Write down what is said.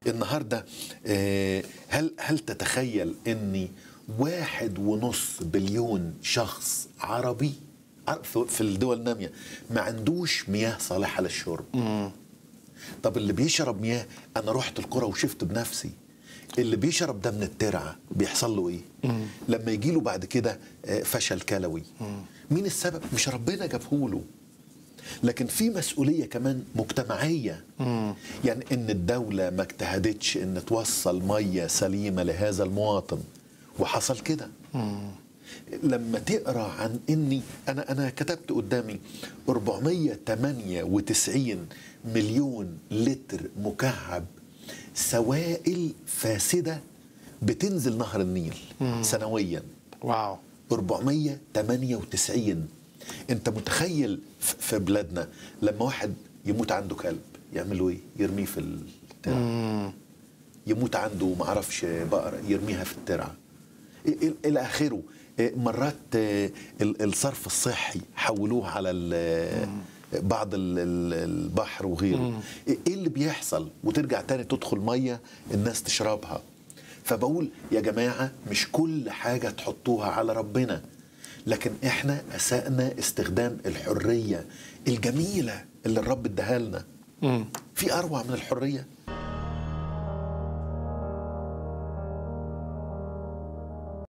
النهارده آه، هل هل تتخيل اني واحد ونص بليون شخص عربي عر- في في الدول الناميه ما عندوش مياه صالحه للشرب طب اللي بيشرب مياه انا رحت القرى وشفت بنفسي اللي بيشرب ده من الترعه بيحصل له ايه لما يجي له بعد كده آه، فشل كلوي مين السبب مش ربنا جابهوله لكن في مسؤولية كمان مجتمعية يعني إن الدولة ما اجتهدتش إن توصل مية سليمة لهذا المواطن وحصل كده لما تقرا عن اني انا انا كتبت قدامي 498 مليون لتر مكعب سوائل فاسده بتنزل نهر النيل سنويا واو 498 انت متخيل ف- في بلادنا لما واحد يموت عنده كلب يعملوا ايه يرميه في الترعه يموت عنده معرفش بقرة يرميها في الترعه إ- إ- الى اخره إيه، مرات آه، ال- الصرف الصحي حولوه على ال- بعض ال- ال- البحر وغيره ايه اللي بيحصل وترجع تاني تدخل ميه الناس تشربها فبقول يا جماعه مش كل حاجه تحطوها على ربنا لكن احنا اسأنا استخدام الحريه الجميله اللي الرب اداها لنا في اروع من الحريه